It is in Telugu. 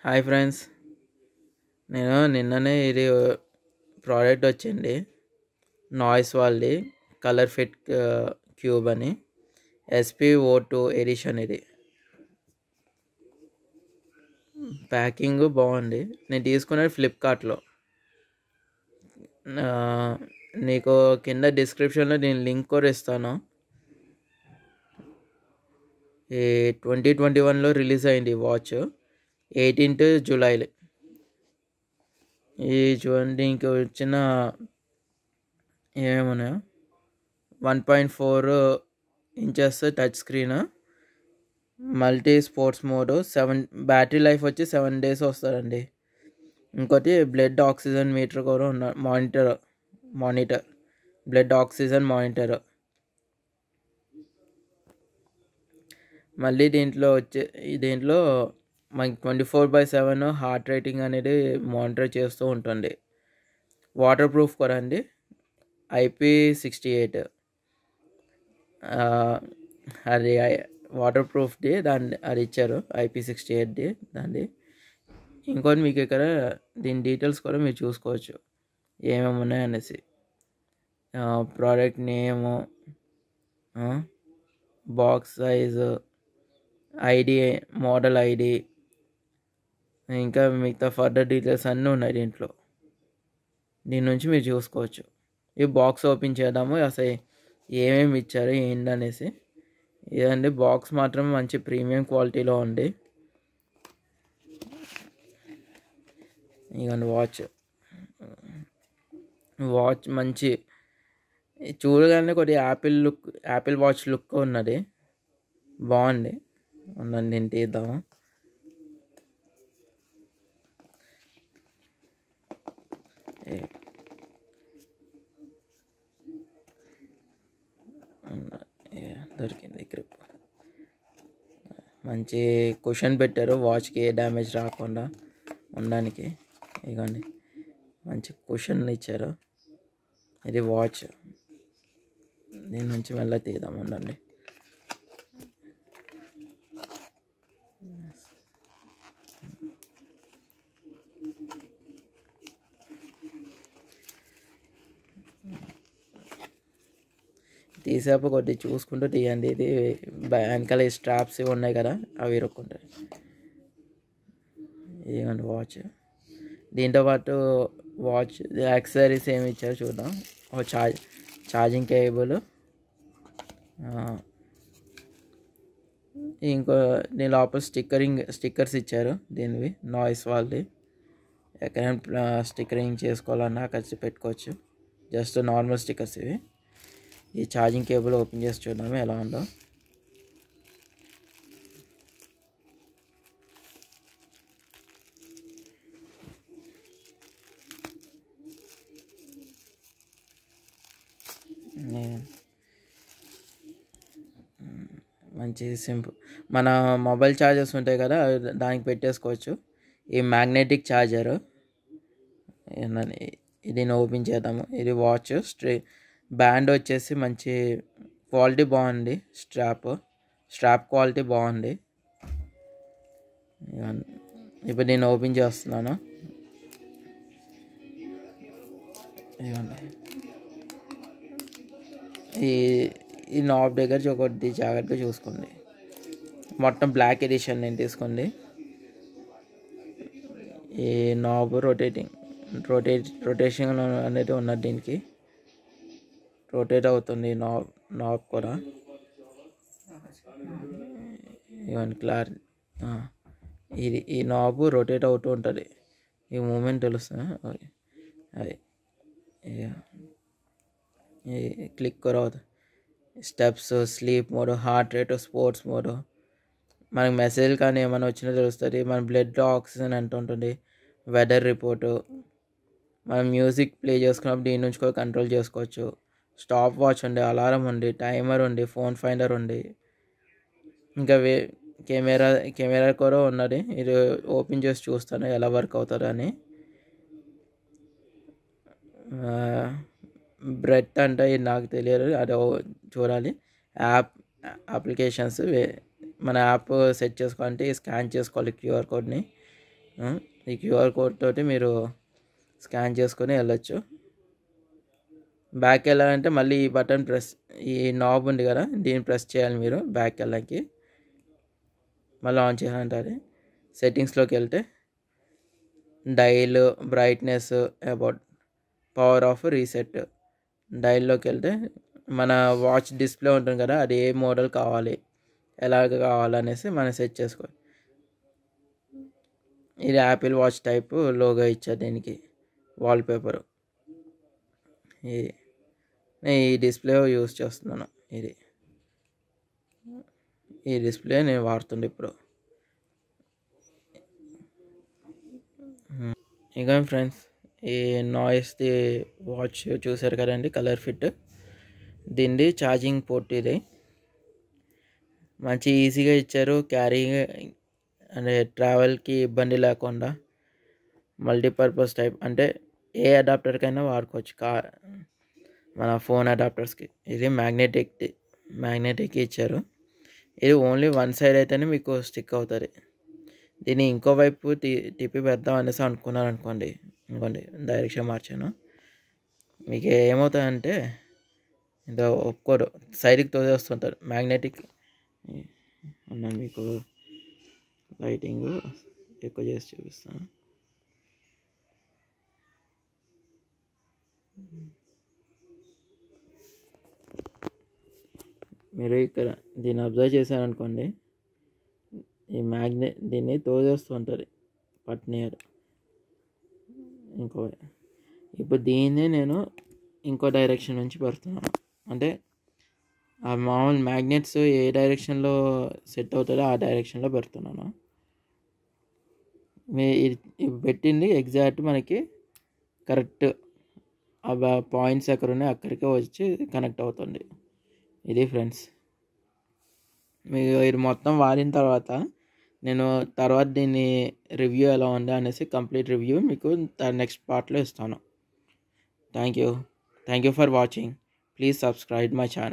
హాయ్ ఫ్రెండ్స్ నేను నిన్ననే ఇది ప్రోడక్ట్ వచ్చింది నాయిస్ వాళ్ళది కలర్ ఫిట్ క్యూబ్ అని ఎస్పీ ఓ టూ ఎడిషన్ ఇది ప్యాకింగ్ బాగుంది నేను తీసుకున్నది ఫ్లిప్కార్ట్లో ఆ, నీకు కింద డిస్క్రిప్షన్లో నేను లింక్ కూడా ఇస్తాను ఈ ట్వంటీ ట్వంటీ వన్లో రిలీజ్ అయింది ఈ వాచ్ ఎయిటీన్త్ జూలైలో ఈ చూడండి దీనికి వచ్చిన ఏమన్నాయో one point four inches touch screen multi sports mode seven battery life వచ్చి సెవెన్ డేస్ వస్తుందండి ఇంకోటి బ్లడ్ ఆక్సిజన్ మీటర్ కూడా ఉన్న monitor monitor blood oxygen monitor మళ్ళీ దీంట్లో వచ్చే ఈ దీంట్లో మనకి twenty four by seven heart rating అనేది మానిటర్ చేస్తూ ఉంటుంది వాటర్ ప్రూఫ్ కూడా అండి ఐపీ సిక్స్టీ ఎయిట్ అది వాటర్ ప్రూఫ్ది దాన్ని అది ఇచ్చారు ఐపీ సిక్స్టీ ఎయిట్ది దాన్ని ఇంకోటి మీకు ఇక్కడ దీని డీటెయిల్స్ కూడా మీరు చూసుకోవచ్చు ఏమేమి ఉన్నాయనేసి product name box size ID model ID ఇంకా మిగతా ఫర్దర్ డీటెయిల్స్ అన్నీ ఉన్నాయి దీంట్లో దీని నుంచి మీరు చూసుకోవచ్చు ఈ బాక్స్ ఓపెన్ చేద్దాము అసలు ఏమేమి ఇచ్చారు ఏంటనేసి ఇదండి బాక్స్ మాత్రం మంచి ప్రీమియం క్వాలిటీలో ఉంది ఇదండి వాచ్ వాచ్ మంచి చూడగానే కొద్దిగా Apple look Apple watch look ఉన్నది బాగుంది ఉందండి నేను తీద్దాము ఏ- ఉన్న- ఏ, దొరికింది గ్రిప్ మంచి కుషన్ పెట్టారు వాచ్కి ఏ డ్యామేజ్ రాకుండా ఉండడానికి ఇదిగోండి మంచి కుషన్ ఇచ్చారు ఇది వాచ్ దీని నుంచి మళ్ళీ తీద్దాం ఉండండి తీసేపు కొద్ది చూసుకుంటూ తీయండి ఇది బ- వెనకాల ఈ స్ట్రాప్స్ ఇవి ఉన్నాయి కదా అవి ఇరుక్కుంటాయి ఇదిగోండి వాచ్ దీంతో పాటు వాచ్ యాక్సెసరీస్ ఏమి ఇచ్చారో చూద్దాం ఒక ఛార్జ్ ఛార్జింగ్ కేబుల్ ఇంకో దీని లోపల స్టిక్కరింగ్ స్టిక్కర్స్ ఇచ్చారు దీనివి నాయిస్ వాళ్ళది ఎక్కడైనా స్టిక్కరింగ్ చేసుకోవాలన్నా అక్కడ పెట్టుకోవచ్చు జస్ట్ నార్మల్ స్టిక్కర్స్ ఇవి ఈ ఛార్జింగ్ కేబుల్ ఓపెన్ చేసి చూద్దాము ఎలా ఉందో నే- మంచి సింపుల్ మన మొబైల్ ఛార్జర్స్ ఉంటాయి కదా అవి దానికి పెట్టేసుకోవచ్చు ఈ మ్యాగ్నెటిక్ ఛార్జరు ఇది ఓపెన్ చేద్దాము ఇది వాచ్ స్ట్రే బ్యాండ్ వచ్చేసి మంచి క్వాలిటీ బాగుంది స్ట్రాప్ స్ట్రాప్ క్వాలిటీ బాగుంది ఇవన్నీ. ఇప్పుడు నేను ఓపెన్ చేస్తున్నాను ఇవ్వండి ఈ ఈ నాబ్ దగ్గర ఒకటి జాగ్రత్తగా చూసుకోండి మొత్తం బ్లాక్ ఎడిషన్ నేను తీసుకోండి ఈ నాబ్ రొటేటింగ్ రొటేట్ రొటేషన్ అనేది ఉన్నది దీనికి రొటేట్ అవుతుంది ఈ నాబ్ నాబ్ కూడా ఇవన్నీ క్లార్ ఇది ఈ నాబ్ రొటేట్ అవుతూ ఉంటుంది ఈ మూమెంట్ తెలుస్తుంది ఓకే అది క్లిక్ కరవద్దు steps sleep mode heart rate sports mode మనకి మెసేజ్ కానీ ఏమైనా వచ్చినా తెలుస్తుంది మన బ్లడ్లో ఆక్సిజన్ ఎంత ఉంటుంది వెదర్ రిపోర్టు మనం మ్యూజిక్ ప్లే చేసుకున్నప్పుడు దీని నుంచి కూడా కంట్రోల్ చేసుకోవచ్చు స్టాప్ వాచ్ ఉంది అలారం ఉంది టైమర్ ఉంది ఫోన్ ఫైండర్ ఉంది ఇంకా వే కెమెరా కెమెరా కూడా ఉన్నది ఇది ఓపెన్ చేసి చూస్తాను ఎలా వర్క్ అవుతుందో అని బ్రెడ్ అంటే ఇది నాకు తెలియదు అది ఓ- చూడాలి యాప్ అప్లికేషన్స్ మన యాప్ సెట్ చేసుకోవాలంటే స్కాన్ చేసుకోవాలి క్యూఆర్ కోడ్ని ఆ, ఈ క్యూఆర్ కోడ్ తోటి మీరు స్కాన్ చేసుకొని వెళ్ళొచ్చు బ్యాక్ వెళ్ళాలంటే మళ్ళీ ఈ బటన్ ప్రెస్ ఈ నాబ్ ఉంది కదా దీన్ని ప్రెస్ చేయాలి మీరు బ్యాక్ వెళ్ళడానికి మళ్ళీ ఆన్ చేయాలంటే అది సెట్టింగ్స్లోకి వెళ్తే dial brightness about power off reset డైల్లోకి వెళ్తే మన వాచ్ డిస్ప్లే ఉంటుంది కదా అది ఏ మోడల్ కావాలి ఎలాగ కావాలనేసి మనం సెట్ చేసుకోవాలి ఇది యాపిల్ వాచ్ టైప్ లోగో ఇచ్చా దీనికి వాల్పేపర్ ఇది నేను ఈ డిస్ప్లే యూస్ చేస్తున్నాను ఇది ఈ డిస్ప్లే నేను వాడుతుండే ఇప్పుడు ఇంకా ఫ్రెండ్స్ ఈ నాయిస్ది వాచ్ చూసారు కదండి కలర్ ఫిట్ దీనిది ఛార్జింగ్ పోర్ట్ ఇది మంచి ఈజీగా ఇచ్చారు క్యారీ అంటే ట్రావెల్కి ఇబ్బంది లేకుండా మల్టీపర్పస్ టైప్ అంటే ఏ అడాప్టర్కైనా వాడుకోవచ్చు కా మన ఫోన్ అడాప్టర్స్కి ఇది మ్యాగ్నెటిక్ మ్యాగ్నెటిక్ ఇచ్చారు ఇది ఓన్లీ వన్ సైడ్ అయితేనే మీకు స్టిక్ అవుతుంది దీన్ని ఇంకో వైపు తి తిప్పి పెడదాం అనేసి అనుకున్నాను అనుకోండి అనుకోండి డైరెక్షన్ మార్చాను మీకు ఏమవుతుందంటే ఇంత ఒప్పుకోరు సైడ్కి తోసేస్తుంటారు మ్యాగ్నెటిక్ అన్నాను మీకు లైటింగ్ ఎక్కువ చేసి చూపిస్తాను మీరు ఇక్కడ దీన్ని అబ్జర్వ్ చేశారనుకోండి ఈ మ్యాగ్నెట్ దీన్ని తోసేస్తుంటుంది పట్నియర్ ఇంకో ఇప్పుడు దీన్నే నేను ఇంకో డైరెక్షన్ నుంచి పెడుతున్నాను అంటే ఆ మామూలు మ్యాగ్నెట్స్ ఏ డైరెక్షన్లో సెట్ అవుతుందో ఆ డైరెక్షన్లో పెడుతున్నాను మీ ఇది ఇది పెట్టింది ఎగ్జాక్ట్ మనకి కరెక్ట్ ఆ పాయింట్స్ ఎక్కడ ఉన్నాయి అక్కడికే వచ్చి కనెక్ట్ అవుతుంది ఇది ఫ్రెండ్స్ మీకు ఇది మొత్తం వాడిన తర్వాత నేను తర్వాత దీన్ని రివ్యూ ఎలా ఉంది అనేసి కంప్లీట్ రివ్యూ మీకు నెక్స్ట్ పార్ట్లో ఇస్తాను thank you thank you for watching please subscribe my channel